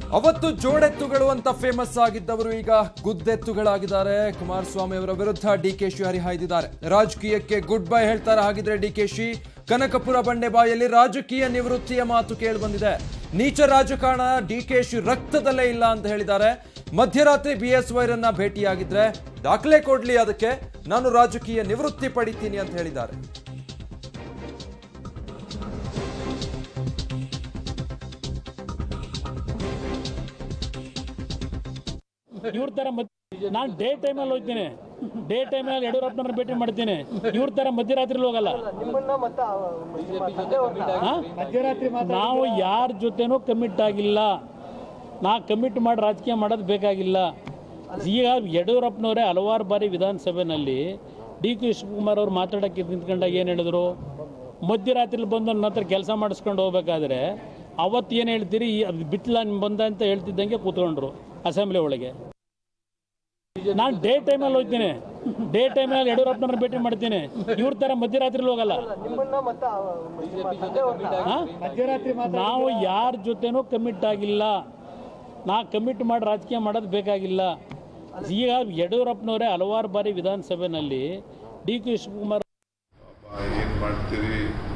ಅವತ್ತು ಜೋಡೆತ್ತುಗಳು ಅಂತ ಫೇಮಸ್ ಆಗಿದ್ದವರು ಈಗ ಗುದ್ದೆತ್ತುಗಳಾಗಿದ್ದಾರೆ ಕುಮಾರಸ್ವಾಮಿ ಅವರ ವಿರುದ್ಧ ಡಿ ಕೆ ಶಿ ಹರಿಹಾಯ್ದಿದ್ದಾರೆ ರಾಜಕೀಯಕ್ಕೆ ಗುಡ್ ಬೈ ಹೇಳ್ತಾರೆ ಹಾಗಿದ್ರೆ ಡಿ ಕೆ ಶಿ ಕನಕಪುರ ಬಂಡೆಬಾಯಲ್ಲಿ ರಾಜಕೀಯ ನಿವೃತ್ತಿಯ ಮಾತು ಕೇಳಿ ಬಂದಿದೆ ನೀಚ ರಾಜಕಾರಣ ಡಿ ಕೆ ಶಿ ರಕ್ತದಲ್ಲೇ ಇಲ್ಲ ಅಂತ ಹೇಳಿದ್ದಾರೆ ಮಧ್ಯರಾತ್ರಿ ಬಿ ಎಸ್ ವೈರನ್ನ ಭೇಟಿಯಾಗಿದ್ರೆ ದಾಖಲೆ ಕೊಡ್ಲಿ ಅದಕ್ಕೆ ನಾನು ರಾಜಕೀಯ ನಿವೃತ್ತಿ ಪಡಿತೀನಿ ಅಂತ ಹೇಳಿದ್ದಾರೆ ಇವ್ರ ತರ ನಾನು ಡೇ ಟೈಮಲ್ಲಿ ಹೋಗ್ತೀನಿ ಡೇ ಟೈಮಲ್ಲಿ ಯಡಿಯೂರಪ್ಪನವ್ರನ್ನ ಭೇಟಿ ಮಾಡ್ತೀನಿ ಇವ್ರ ತರ ಮಧ್ಯರಾತ್ರಿ ಹೋಗಲ್ಲ ಹಾ? ನಾವು ಯಾರ ಜೊತೆನೂ ಕಮಿಟ್ ಆಗಿಲ್ಲ ನಾ ಕಮಿಟ್ ಮಾಡಿ ರಾಜಕೀಯ ಮಾಡೋದು ಬೇಕಾಗಿಲ್ಲ ಈಗ ಯಡಿಯೂರಪ್ಪನವರೇ ಹಲವಾರು ಬಾರಿ ವಿಧಾನಸಭೆಯಲ್ಲಿ ಡಿ ಕೆ ಶಿವಕುಮಾರ್ ಅವ್ರು ಮಾತಾಡೋಕ್ಕೆ ನಿಂತ್ಕೊಂಡಾಗ ಏನು ಹೇಳಿದ್ರು ಮಧ್ಯರಾತ್ರಿ ಬಂದು ನನ್ನ ಹತ್ರ ಕೆಲಸ ಮಾಡಿಸ್ಕೊಂಡು ಹೋಗ್ಬೇಕಾದ್ರೆ ಅವತ್ತು ಏನು ಹೇಳ್ತೀರಿ ಈ- ಅದು ಬಿಟ್ಲ ಬಂದ ಅಂತ ಹೇಳ್ತಿದ್ದಂಗೆ ಕೂತ್ಕೊಂಡ್ರು ಅಸೆಂಬ್ಲಿ ಒಳಗೆ ನಾನು ಡೇ ಟೈಮಲ್ಲಿ ಹೋಗ್ತೀನಿ ಡೇ ಟೈಮಲ್ಲಿ ಯಡಿಯೂರಪ್ಪನವ್ರನ್ನ ಭೇಟಿ ಮಾಡ್ತೀನಿ ಇವ್ರ ತರ ಮಧ್ಯರಾತ್ರಿ ಹೋಗಲ್ಲ ಹಾ? ನಾವು ಯಾರ ಜೊತೆನೂ ಕಮಿಟ್ ಆಗಿಲ್ಲ ನಾ ಕಮಿಟ್ ಮಾಡಿ ರಾಜಕೀಯ ಮಾಡೋದು ಬೇಕಾಗಿಲ್ಲ ಈಗ ಯಡಿಯೂರಪ್ಪನವರೇ ಹಲವಾರು ಬಾರಿ ವಿಧಾನಸಭೆಯಲ್ಲಿ ಡಿ ಕೆ ಶಿವಕುಮಾರ್ ಏನು ಮಾಡ್ತೀರಿ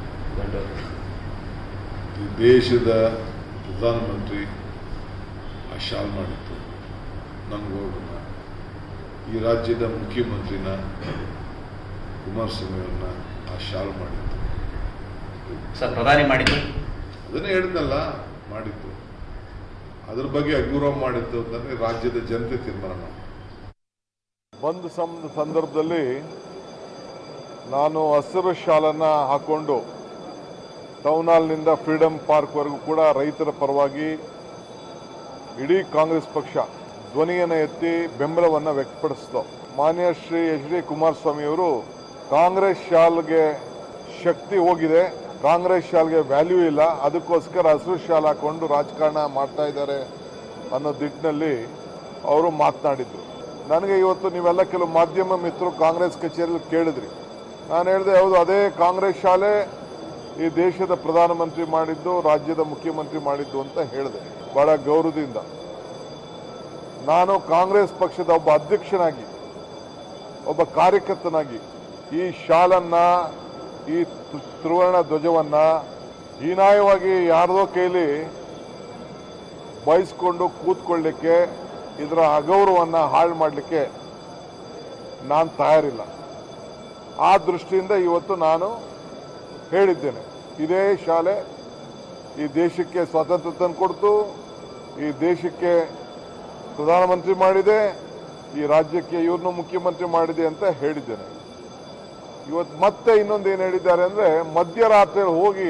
ಈ ದೇಶದ ಪ್ರಧಾನಮಂತ್ರಿ ಆ ಶಾಲ್ ಮಾಡಿತ್ತು ನನಗೋಗನ್ನ ಈ ರಾಜ್ಯದ ಮುಖ್ಯಮಂತ್ರಿನ ಕುಮಾರಸ್ವಾಮಿಯವ್ರನ್ನ ಆ ಶಾಲ್ ಮಾಡಿತ್ತು ಸರ್ ಪ್ರಧಾನಿ ಮಾಡಿದ್ದು ಅದನ್ನೇ ಹೇಳಿದ್ನಲ್ಲ ಮಾಡಿತ್ತು ಅದ್ರ ಬಗ್ಗೆ ಅಗೌರವ ಮಾಡಿತ್ತು ಅಂತಂದ್ರೆ ರಾಜ್ಯದ ಜನತೆ ತೀರ್ಮಾನ ಮಾಡಿ ಬಂದ್ ಸಂ- ಸಂದರ್ಭದಲ್ಲಿ ನಾನು ಹಸಿರು ಶಾಲನ್ನ ಹಾಕೊಂಡು ಟೌನ್ ಹಾಲ್ನಿಂದ ಫ್ರೀಡಂ ಪಾರ್ಕ್ವರೆಗೂ ಕೂಡ ರೈತರ ಪರವಾಗಿ ಇಡೀ ಕಾಂಗ್ರೆಸ್ ಪಕ್ಷ ಧ್ವನಿಯನ್ನು ಎತ್ತಿ ಬೆಂಬಲವನ್ನು ವ್ಯಕ್ತಪಡಿಸಿತು ಮಾನ್ಯ ಶ್ರೀ ಎಚ್ ಡಿ ಕುಮಾರಸ್ವಾಮಿಯವರು ಕಾಂಗ್ರೆಸ್ ಶಾಲ್ಗೆ ಶಕ್ತಿ ಹೋಗಿದೆ ಕಾಂಗ್ರೆಸ್ ಶಾಲ್ಗೆ ವ್ಯಾಲ್ಯೂ ಇಲ್ಲ ಅದಕ್ಕೋಸ್ಕರ ಹಸಿರು ಶಾಲ್ ಹಾಕೊಂಡು ರಾಜಕಾರಣ ಮಾಡ್ತಾ ಇದ್ದಾರೆ ಅನ್ನೋ ದಿಟ್ಟಿನಲ್ಲಿ ಅವರು ಮಾತನಾಡಿದ್ರು ನನಗೆ ಇವತ್ತು ನೀವೆಲ್ಲ ಕೆಲವು ಮಾಧ್ಯಮ ಮಿತ್ರರು ಕಾಂಗ್ರೆಸ್ ಕಚೇರಿಯಲ್ಲಿ ಕೇಳಿದ್ರಿ ನಾನು ಹೇಳಿದೆ ಹೌದು ಅದೇ ಕಾಂಗ್ರೆಸ್ ಶಾಲೆ ಈ ದೇಶದ ಪ್ರಧಾನಮಂತ್ರಿ ಮಾಡಿದ್ದು ರಾಜ್ಯದ ಮುಖ್ಯಮಂತ್ರಿ ಮಾಡಿದ್ದು ಅಂತ ಹೇಳಿದೆ ಬಹಳ ಗೌರವದಿಂದ ನಾನು ಕಾಂಗ್ರೆಸ್ ಪಕ್ಷದ ಒಬ್ಬ ಅಧ್ಯಕ್ಷನಾಗಿ ಒಬ್ಬ ಕಾರ್ಯಕರ್ತನಾಗಿ ಈ ಶಾಲನ್ನ ಈ ತು- ತ್ರಿವರ್ಣ ಧ್ವಜವನ್ನ ಹೀನಾಯವಾಗಿ ಯಾರದೋ ಕೈಲಿ ಬಯಸ್ಕೊಂಡು ಕೂತ್ಕೊಳ್ಳಿಕ್ಕೆ ಇದರ ಅಗೌರವನ್ನ ಹಾಳು ಮಾಡಲಿಕ್ಕೆ ನಾನು ತಯಾರಿಲ್ಲ ಆ ದೃಷ್ಟಿಯಿಂದ ಇವತ್ತು ನಾನು ಹೇಳಿದ್ದೇನೆ ಇದೇ ಶಾಲೆ ಈ ದೇಶಕ್ಕೆ ಸ್ವಾತಂತ್ರ್ಯ ತಂದುಕೊಡ್ತು ಈ ದೇಶಕ್ಕೆ ಪ್ರಧಾನಮಂತ್ರಿ ಮಾಡಿದೆ ಈ ರಾಜ್ಯಕ್ಕೆ ಇವ್ರನ್ನು ಮುಖ್ಯಮಂತ್ರಿ ಮಾಡಿದೆ ಅಂತ ಹೇಳಿದ್ದೇನೆ ಇವತ್ತು ಮತ್ತೆ ಇನ್ನೊಂದು ಏನು ಹೇಳಿದ್ದಾರೆ ಅಂದ್ರೆ ಮಧ್ಯರಾತ್ರಿ ಹೋಗಿ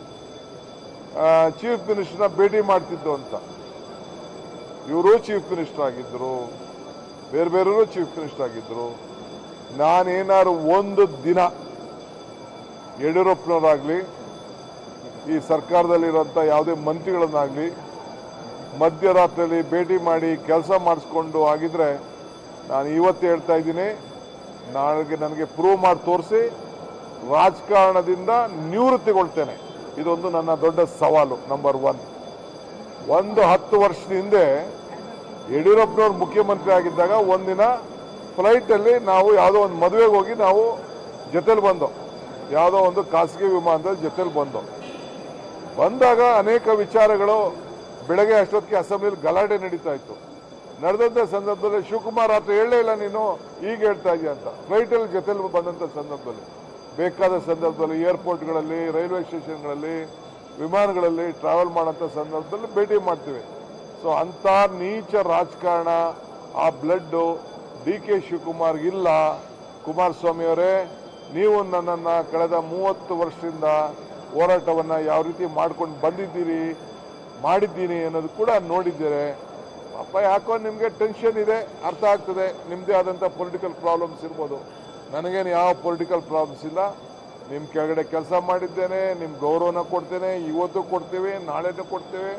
ಚೀಫ್ ಮಿನಿಸ್ಟರ್ನ ಭೇಟಿ ಮಾಡ್ತಿದ್ದು ಅಂತ ಇವರು ಚೀಫ್ ಮಿನಿಸ್ಟರ್ ಆಗಿದ್ರು ಬೇರೆ ಬೇರೆಯವರು ಚೀಫ್ ಮಿನಿಸ್ಟರ್ ಆಗಿದ್ರು ನಾನೇನಾದ್ರು ಒಂದು ದಿನ ಯಡಿಯೂರಪ್ಪನವರಾಗ್ಲಿ ಈ ಸರ್ಕಾರದಲ್ಲಿರುವಂಥ ಯಾವುದೇ ಮಂತ್ರಿಗಳನ್ನಾಗಲಿ ಮಧ್ಯರಾತ್ರಿಯಲ್ಲಿ ಭೇಟಿ ಮಾಡಿ ಕೆಲಸ ಮಾಡಿಸ್ಕೊಂಡು ಆಗಿದ್ರೆ ನಾನು ಇವತ್ತು ಹೇಳ್ತಾ ಇದ್ದೀನಿ ನಾಳೆಗೆ ನನಗೆ ಪ್ರೂವ್ ಮಾಡಿ ತೋರಿಸಿ ರಾಜಕಾರಣದಿಂದ ನಿವೃತ್ತಿಗೊಳ್ತೇನೆ ಇದೊಂದು ನನ್ನ ದೊಡ್ಡ ಸವಾಲು ನಂಬರ್ ಒನ್ ಒಂದು ಹತ್ತು ವರ್ಷದ ಹಿಂದೆ ಯಡಿಯೂರಪ್ಪನವ್ರು ಮುಖ್ಯಮಂತ್ರಿ ಆಗಿದ್ದಾಗ ಒಂದಿನ ಫ್ಲೈಟಲ್ಲಿ ನಾವು ಯಾವುದೋ ಒಂದು ಮದುವೆಗೆ ಹೋಗಿ ನಾವು ಜೊತೆಲಿ ಬಂದೋ ಯಾವುದೋ ಒಂದು ಖಾಸಗಿ ವಿಮಾನದಲ್ಲಿ ಜೊತೆಲಿ ಬಂದೋ ಬಂದಾಗ ಅನೇಕ ವಿಚಾರಗಳು ಬೆಳಗ್ಗೆ ಅಷ್ಟೊತ್ತಿಗೆ ಅಸೆಂಬ್ಲಿಯಲ್ಲಿ ಗಲಾಟೆ ನಡೀತಾ ಇತ್ತು ನಡೆದಂಥ ಸಂದರ್ಭದಲ್ಲಿ ಶಿವಕುಮಾರ್ ಆತ ಹೇಳಲೇ ಇಲ್ಲ ನೀನು ಈಗ ಹೇಳ್ತಾ ಇದೆಯಾ ಅಂತ ಫ್ಲೈಟಲ್ಲಿ ಜೊತೆಲಿ ಬಂದಂಥ ಸಂದರ್ಭದಲ್ಲಿ ಬೇಕಾದ ಸಂದರ್ಭದಲ್ಲಿ ಏರ್ಪೋರ್ಟ್ಗಳಲ್ಲಿ ರೈಲ್ವೆ ಸ್ಟೇಷನ್ಗಳಲ್ಲಿ ವಿಮಾನಗಳಲ್ಲಿ ಟ್ರಾವೆಲ್ ಮಾಡೋಂಥ ಸಂದರ್ಭದಲ್ಲಿ ಭೇಟಿ ಮಾಡ್ತೀವಿ ಸೊ ಅಂಥ ನೀಚ ರಾಜಕಾರಣ ಆ ಬ್ಲಡ್ಡು ಡಿ ಕೆ ಶಿವಕುಮಾರ್ ಇಲ್ಲ ಕುಮಾರಸ್ವಾಮಿ ಅವರೇ ನೀವು ನನ್ನನ್ನು ಕಳೆದ ಮೂವತ್ತು ವರ್ಷದಿಂದ ಹೋರಾಟವನ್ನ ಯಾವ ರೀತಿ ಮಾಡ್ಕೊಂಡು ಬಂದಿದ್ದೀರಿ ಮಾಡಿದ್ದೀನಿ ಅನ್ನೋದು ಕೂಡ ನೋಡಿದ್ದೀರಿ ಪಾಪ ಯಾಕೋ ನಿಮಗೆ ಟೆನ್ಷನ್ ಇದೆ ಅರ್ಥ ಆಗ್ತದೆ ನಿಮ್ಮದೇ ಆದಂಥ ಪೊಲಿಟಿಕಲ್ ಪ್ರಾಬ್ಲಮ್ಸ್ ಇರ್ಬೋದು ನನಗೇನು ಯಾವ ಪೊಲಿಟಿಕಲ್ ಪ್ರಾಬ್ಲಮ್ಸ್ ಇಲ್ಲ ನಿಮ್ಮ ಕೆಳಗಡೆ ಕೆಲಸ ಮಾಡಿದ್ದೇನೆ ನಿಮ್ಮ ಗೌರವನ ಕೊಡ್ತೇನೆ ಇವತ್ತು ಕೊಡ್ತೇವೆ ನಾಳೆನೂ ಕೊಡ್ತೇವೆ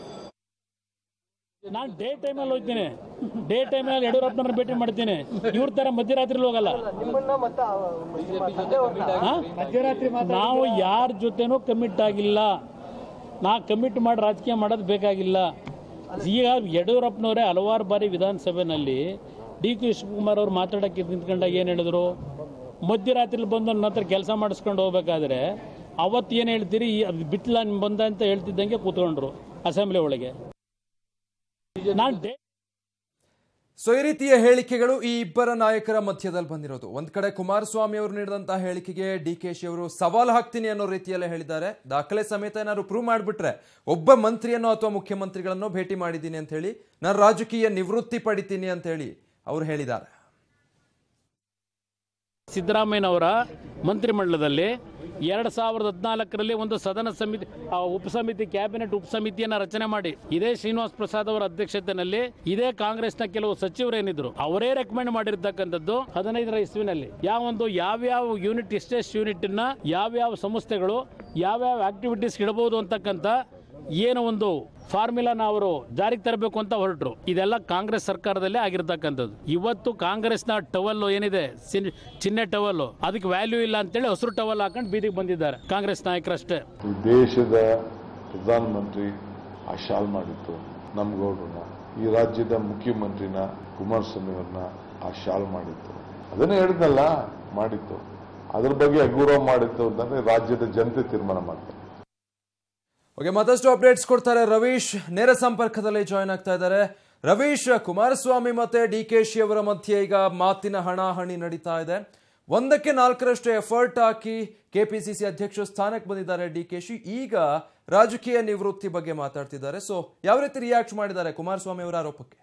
ನಾನು ಡೇ ಟೈಮಲ್ಲಿ ಹೋಗ್ತೀನಿ ಡೇ ಟೈಮಲ್ಲಿ ಯಡಿಯೂರಪ್ಪನವ್ರನ್ನ ಭೇಟಿ ಮಾಡ್ತೀನಿ ಇವ್ರ ತರ ಮಧ್ಯರಾತ್ರಿ ಹೋಗಲ್ಲ ಹಾ? ನಾವು ಯಾರ ಜೊತೆನೂ ಕಮಿಟ್ ಆಗಿಲ್ಲ ನಾ ಕಮಿಟ್ ಮಾಡಿ ರಾಜಕೀಯ ಮಾಡೋದು ಬೇಕಾಗಿಲ್ಲ ಈಗ ಯಡಿಯೂರಪ್ಪನವರೇ ಹಲವಾರು ಬಾರಿ ವಿಧಾನಸಭೆಯಲ್ಲಿ ಡಿ ಕೆ ಶಿವಕುಮಾರ್ ಅವರು ಮಾತಾಡೋಕ್ಕೆ ನಿಂತ್ಕೊಂಡಾಗ ಏನು ಹೇಳಿದ್ರು ಮಧ್ಯರಾತ್ರಿ ಬಂದು ನನ್ನ ಹತ್ರ ಕೆಲಸ ಮಾಡಿಸ್ಕೊಂಡು ಹೋಗ್ಬೇಕಾದ್ರೆ ಅವತ್ತು ಏನು ಹೇಳ್ತೀರಿ ಈ- ಅದು ಬಿಟ್ಲ ನಿಮ್ ಬಂದ ಅಂತ ಹೇಳ್ತಿದ್ದಂಗೆ ಕೂತ್ಕೊಂಡ್ರು ಅಸೆಂಬ್ಲಿ ಒಳಗೆ ನಾನು ಡೇ ಸೊ ಈ ರೀತಿಯ ಹೇಳಿಕೆಗಳು ಈ ಇಬ್ಬರ ನಾಯಕರ ಮಧ್ಯದಲ್ಲಿ ಬಂದಿರೋದು ಒಂದ್ ಕಡೆ ಕುಮಾರಸ್ವಾಮಿ ಅವರು ನೀಡಿದಂತಹ ಹೇಳಿಕೆಗೆ ಡಿ ಕೆ ಶಿ ಅವರು ಸವಾಲು ಹಾಕ್ತೀನಿ ಅನ್ನೋ ರೀತಿಯಲ್ಲೇ ಹೇಳಿದ್ದಾರೆ ದಾಖಲೆ ಸಮೇತ ಏನಾದ್ರು ಪ್ರೂವ್ ಮಾಡಿಬಿಟ್ರೆ ಒಬ್ಬ ಮಂತ್ರಿಯನ್ನೋ ಅಥವಾ ಮುಖ್ಯಮಂತ್ರಿಗಳನ್ನೋ ಭೇಟಿ ಮಾಡಿದ್ದೀನಿ ಅಂತ ಹೇಳಿ ನಾನು ರಾಜಕೀಯ ನಿವೃತ್ತಿ ಪಡಿತೀನಿ ಅಂತ ಹೇಳಿ ಅವರು ಹೇಳಿದ್ದಾರೆ ಸಿದ್ದರಾಮಯ್ಯನವರ ಮಂತ್ರಿಮಂಡಲದಲ್ಲಿ ಎರಡು ಸಾವಿರದ ಹದಿನಾಲ್ಕರಲ್ಲಿ ಒಂದು ಸದನ ಸಮಿತಿ ಆ ಉಪಸಮಿತಿ ಕ್ಯಾಬಿನೆಟ್ ಉಪಸಮಿತಿಯನ್ನ ರಚನೆ ಮಾಡಿ ಇದೇ ಶ್ರೀನಿವಾಸ್ ಪ್ರಸಾದ್ ಅವರ ಅಧ್ಯಕ್ಷತೆಯಲ್ಲಿ ಇದೇ ಕಾಂಗ್ರೆಸ್ನ ಕೆಲವು ಸಚಿವರೇನಿದ್ರು ಅವರೇ ರೆಕಮೆಂಡ್ ಮಾಡಿರ್ತಕ್ಕಂಥದ್ದು ಹದಿನೈದರ ಇಸ್ವಿನಲ್ಲಿ ಯಾವೊಂದು ಯಾವ್ಯಾವ ಯೂನಿಟ್ ಎಷ್ಟೆಷ್ಟು ಯೂನಿಟ್ ನ ಯಾವ್ಯಾವ ಸಂಸ್ಥೆಗಳು ಯಾವ್ಯಾವ ಆಕ್ಟಿವಿಟೀಸ್ ಇಡಬಹುದು ಅಂತಕ್ಕಂಥ ಏನು ಒಂದು ಫಾರ್ಮುಲಾನ ಅವರು ಜಾರಿಗೆ ತರಬೇಕು ಅಂತ ಹೊರಟರು ಇದೆಲ್ಲ ಕಾಂಗ್ರೆಸ್ ಸರ್ಕಾರದಲ್ಲೇ ಆಗಿರ್ತಕ್ಕಂಥದ್ದು ಇವತ್ತು ಕಾಂಗ್ರೆಸ್ನ ಟವಲ್ ಏನಿದೆ ಚಿನ್- ಚಿಹ್ನೆ ಟವಲ್ ಅದಕ್ಕೆ ವ್ಯಾಲ್ಯೂ ಇಲ್ಲ ಅಂತೇಳಿ ಹಸಿರು ಟವಲ್ ಹಾಕೊಂಡು ಬೀದಿಗೆ ಬಂದಿದ್ದಾರೆ ಕಾಂಗ್ರೆಸ್ ನಾಯಕರಷ್ಟೇ ಈ ದೇಶದ ಪ್ರಧಾನಮಂತ್ರಿ ಆ ಶಾಲ್ ಮಾಡಿತ್ತು ನಮ್ಮ ಗೌಡ್ರನ್ನ ಈ ರಾಜ್ಯದ ಮುಖ್ಯಮಂತ್ರಿನ ಕುಮಾರಸ್ವಾಮಿ ಅವ್ರನ್ನ ಆ ಶಾಲ್ ಮಾಡಿತ್ತು ಅದನ್ನೇ ಹೇಳಿದ್ನಲ್ಲ ಮಾಡಿತ್ತು ಅದ್ರ ಬಗ್ಗೆ ಅಗೌರವ ಮಾಡಿತ್ತು ಅಂತಂದ್ರೆ ರಾಜ್ಯದ ಜನತೆ ತೀರ್ಮಾನ ಮಾಡ್ತಾರೆ ಓಕೆ ಮತ್ತಷ್ಟು ಅಪ್ಡೇಟ್ಸ್ ಕೊಡ್ತಾರೆ ರವೀಶ್ ನೇರ ಸಂಪರ್ಕದಲ್ಲಿ ಜಾಯ್ನ್ ಆಗ್ತಾ ಇದ್ದಾರೆ ರವೀಶ್ ಕುಮಾರಸ್ವಾಮಿ ಮತ್ತೆ ಡಿ ಕೆ ಶಿ ಅವರ ಮಧ್ಯೆ ಈಗ ಮಾತಿನ ಹಣಾಹಣಿ ನಡೀತಾ ಇದೆ ಒಂದಕ್ಕೆ ನಾಲ್ಕರಷ್ಟು ಎಫರ್ಟ್ ಹಾಕಿ ಕೆಪಿಸಿಸಿ ಅಧ್ಯಕ್ಷ ಸ್ಥಾನಕ್ಕೆ ಬಂದಿದ್ದಾರೆ ಡಿ ಕೆ ಶಿ ಈಗ ರಾಜಕೀಯ ನಿವೃತ್ತಿ ಬಗ್ಗೆ ಮಾತಾಡ್ತಿದ್ದಾರೆ ಸೊ ಯಾವ ರೀತಿ ರಿಯಾಕ್ಟ್ ಮಾಡಿದ್ದಾರೆ ಕುಮಾರಸ್ವಾಮಿ ಅವರ ಆರೋಪಕ್ಕೆ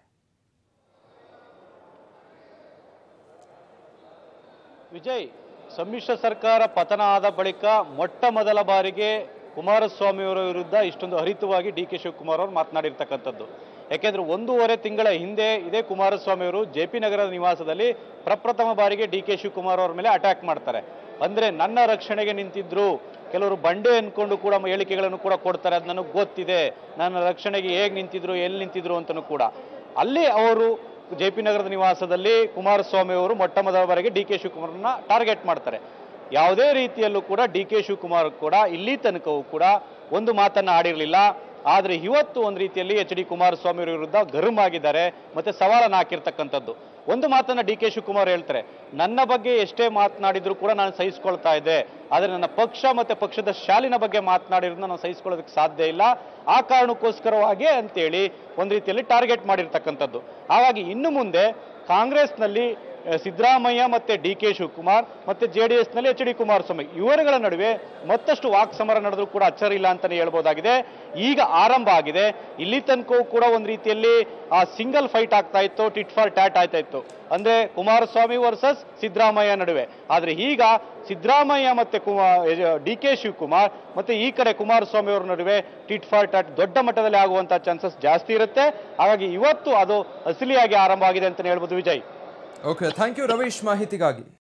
ವಿಜಯ್ ಸಮ್ಮಿಶ್ರ ಸರ್ಕಾರ ಪತನ ಆದ ಬಳಿಕ ಮೊಟ್ಟ ಮೊದಲ ಬಾರಿಗೆ ಕುಮಾರಸ್ವಾಮಿಯವರ ವಿರುದ್ಧ ಇಷ್ಟೊಂದು ಹರಿತವಾಗಿ ಡಿ ಕೆ ಶಿವಕುಮಾರ್ ಅವರು ಮಾತನಾಡಿರ್ತಕ್ಕಂಥದ್ದು ಯಾಕೆಂದ್ರೆ ಒಂದೂವರೆ ತಿಂಗಳ ಹಿಂದೆ ಇದೇ ಕುಮಾರಸ್ವಾಮಿ ಅವರು ಜೆ ಪಿ ನಗರದ ನಿವಾಸದಲ್ಲಿ ಪ್ರಪ್ರಥಮ ಬಾರಿಗೆ ಡಿ ಕೆ ಶಿವಕುಮಾರ್ ಅವರ ಮೇಲೆ ಅಟ್ಯಾಕ್ ಮಾಡ್ತಾರೆ ಅಂದ್ರೆ ನನ್ನ ರಕ್ಷಣೆಗೆ ನಿಂತಿದ್ರು ಕೆಲವರು ಬಂಡೆ ಅನ್ಕೊಂಡು ಕೂಡ ಹೇಳಿಕೆಗಳನ್ನು ಕೂಡ ಕೊಡ್ತಾರೆ ಅದು ನನಗೆ ಗೊತ್ತಿದೆ ನನ್ನ ರಕ್ಷಣೆಗೆ ಹೇಗೆ ನಿಂತಿದ್ರು ಎಲ್ಲಿ ನಿಂತಿದ್ರು ಅಂತಲೂ ಕೂಡ ಅಲ್ಲಿ ಅವರು ಜೆ ಪಿ ನಗರದ ನಿವಾಸದಲ್ಲಿ ಕುಮಾರಸ್ವಾಮಿ ಅವರು ಮೊಟ್ಟ ಮೊದಲ ಬಾರಿಗೆ ಡಿ ಕೆ ಶಿವಕುಮಾರ್ನ ಟಾರ್ಗೆಟ್ ಮಾಡ್ತಾರೆ ಯಾವುದೇ ರೀತಿಯಲ್ಲೂ ಕೂಡ ಡಿ ಕೆ ಶಿವಕುಮಾರ್ ಕೂಡ ಇಲ್ಲಿ ತನಕವೂ ಕೂಡ ಒಂದು ಮಾತನ್ನ ಆಡಿರಲಿಲ್ಲ ಆದ್ರೆ ಇವತ್ತು ಒಂದು ರೀತಿಯಲ್ಲಿ ಎಚ್ ಡಿ ಕುಮಾರಸ್ವಾಮಿ ಅವರ ವಿರುದ್ಧ ಗರ್ಮ್ ಆಗಿದ್ದಾರೆ ಮತ್ತೆ ಸವಾಲನ್ನು ಹಾಕಿರ್ತಕ್ಕಂಥದ್ದು ಒಂದು ಮಾತನ್ನ ಡಿ ಕೆ ಶಿವಕುಮಾರ್ ಹೇಳ್ತಾರೆ ನನ್ನ ಬಗ್ಗೆ ಎಷ್ಟೇ ಮಾತನಾಡಿದ್ರು ಕೂಡ ನಾನು ಸಹಿಸ್ಕೊಳ್ತಾ ಇದ್ದೆ ಆದರೆ ನನ್ನ ಪಕ್ಷ ಮತ್ತೆ ಪಕ್ಷದ ಶಾಲಿನ ಬಗ್ಗೆ ಮಾತನಾಡಿರೋದನ್ನ ನಾನು ಸಹಿಸ್ಕೊಳ್ಳೋದಕ್ಕೆ ಸಾಧ್ಯ ಇಲ್ಲ ಆ ಕಾರಣಕ್ಕೋಸ್ಕರವಾಗಿ ಅಂತೇಳಿ ಒಂದು ರೀತಿಯಲ್ಲಿ ಟಾರ್ಗೆಟ್ ಮಾಡಿರ್ತಕ್ಕಂಥದ್ದು ಹಾಗಾಗಿ ಇನ್ನು ಮುಂದೆ ಕಾಂಗ್ರೆಸ್ನಲ್ಲಿ ಆ, ಸಿದ್ದರಾಮಯ್ಯ ಮತ್ತೆ ಡಿ ಕೆ ಶಿವಕುಮಾರ್ ಮತ್ತೆ ಜೆ ಡಿ ಎಸ್ನಲ್ಲಿ ಎಚ್ ಡಿ ಕುಮಾರಸ್ವಾಮಿ ಇವರುಗಳ ನಡುವೆ ಮತ್ತಷ್ಟು ವಾಕ್ ಸಮರ ನಡೆದ್ರು ಕೂಡ ಅಚ್ಚರಿ ಇಲ್ಲ ಅಂತಾನೆ ಹೇಳ್ಬೋದಾಗಿದೆ ಈಗ ಆರಂಭ ಆಗಿದೆ ಇಲ್ಲಿ ತನಕವೂ ಕೂಡ ಒಂದು ರೀತಿಯಲ್ಲಿ ಆ ಸಿಂಗಲ್ ಫೈಟ್ ಆಗ್ತಾ ಇತ್ತು ಟಿಟ್ ಫಾರ್ ಟ್ಯಾಟ್ ಆಯ್ತಾ ಇತ್ತು ಅಂದ್ರೆ ಕುಮಾರಸ್ವಾಮಿ ವರ್ಸಸ್ ಸಿದ್ದರಾಮಯ್ಯ ನಡುವೆ ಆದ್ರೆ ಈಗ ಸಿದ್ದರಾಮಯ್ಯ ಮತ್ತೆ ಡಿ ಕೆ ಶಿವಕುಮಾರ್ ಮತ್ತೆ ಈ ಕಡೆ ಕುಮಾರಸ್ವಾಮಿ ಅವರ ನಡುವೆ ಟಿಟ್ ಫಾರ್ ಟ್ಯಾಟ್ ದೊಡ್ಡ ಮಟ್ಟದಲ್ಲಿ ಆಗುವಂತ ಚಾನ್ಸಸ್ ಜಾಸ್ತಿ ಇರುತ್ತೆ ಹಾಗಾಗಿ ಇವತ್ತು ಅದು ಅಸಲಿಯಾಗಿ ಆರಂಭ ಆಗಿದೆ ಅಂತ ಹೇಳ್ಬೋದು Vijay okay thank you Ravish ಮಾಹಿತಿಗಾಗಿ